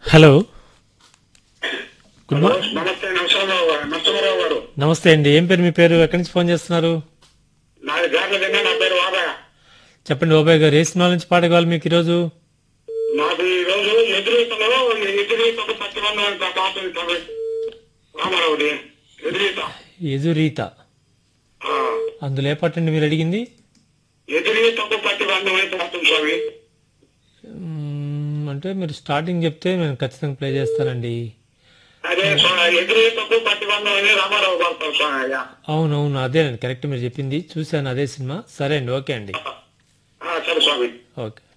hello good morning నమస్తే నరసింహరావు గారు నరసింహరావు గారు నమస్తే అండి ఏం పేరు మీ పేరు ఎక్కడి నుంచి ఫోన్ చేస్తున్నారు నాది గార్ల కింద నా పేరు వాదయ్య చెప్పండి ఓబాయ్ గారు ఏ సినిమా నుంచి పాట కావాలి మీకు ఈరోజు నాకు ఈ రోజు ఎదురీతలో ఎదురీతకు పచ్చిబంధం పాట ఉంటుంది రామారావుది ఎదురీత ఎదురీత ఆ, అందులో ఏ పాట అండి మీరు అడిగింది ఎదురీతకు పచ్చిబంధం అయితే వస్తుంది స్వామి మ్మ్, అంటే మీరు స్టార్టింగ్ చెప్తే నేను ఖచ్చితంగా ప్లే చేస్తానండి అదే స్వా- ఎదురీతకు పచ్చిబంధం అని రామారావు గారు స్వామి అయ్యా అవునవును అదేనండి కరెక్ట్ మీరు చెప్పింది చూశాను అదే సినిమా సరే అండి ఓకే అండి ఆ, సరే స్వామి ఓకే